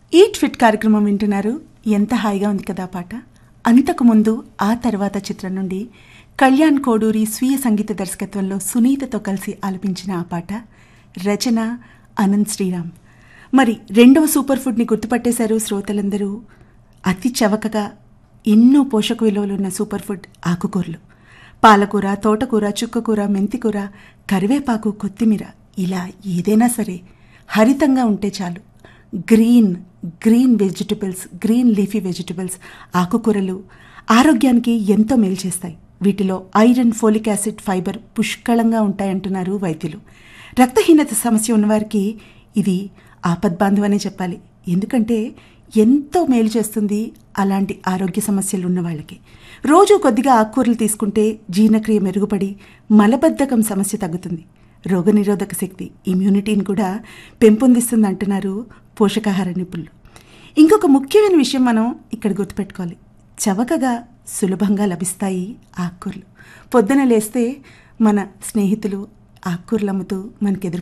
eat fit కార్యక్రమం వింటున్నారు ఎంత హాయిగా ఉంది కదా ఆ పాట అంతకు ముందు ఆ తర్వాత చిత్రం నుండి కళ్యాణ్ కోడూరి స్వీయ సంగీత దర్శకత్వంలో సునీతతో కలిసి ఆలపించిన ఆ పాట రచన అనంత్ శ్రీరామ్ మరి రెండవ సూపర్ ఫుడ్ని గుర్తుపట్టేశారు శ్రోతలందరూ అతి చవకగా ఎన్నో పోషక విలువలున్న సూపర్ ఫుడ్ ఆకుకూరలు పాలకూర తోటకూర చుక్కకూర మెంతికూర కరివేపాకు కొత్తిమీర ఇలా ఏదైనా సరే హరితంగా ఉంటే చాలు green green vegetables green leafy vegetables ఆకుకూరలు ఆరోగ్యానికి ఎంతో మేలు చేస్తాయి వీటిలో ఐరన్ ఫోలిక్ యాసిడ్ ఫైబర్ పుష్కళంగా ఉంటాయంటున్నారు వైద్యులు రక్తహీనత సమస్య ఉన్నవారికి ఇది ఆపద్బాంధవ్ అనే చెప్పాలి ఎందుకంటే ఎంతో మేలు చేస్తుంది అలాంటి ఆరోగ్య సమస్యలు ఉన్న వాళ్ళకి రోజు కొద్దిగా ఆకుకూరలు తీసుకుంటే జీర్ణక్రియ మెరుగుపడి మలబద్ధకం సమస్య తగ్గుతుంది రోగనిరోధక శక్తి ఇమ్యూనిటీని కూడా పెంపొందిస్తుంది అంటున్నారు పోషకాహార నిపుణులు ఇంకొక ముఖ్యమైన విషయం మనం ఇక్కడ గుర్తుపెట్టుకోవాలి చవకగా సులభంగా లభిస్తాయి ఆకుకూరలు పొద్దున లేస్తే మన స్నేహితులు ఆకుకూరలు అమ్ముతూ మనకు ఎదురు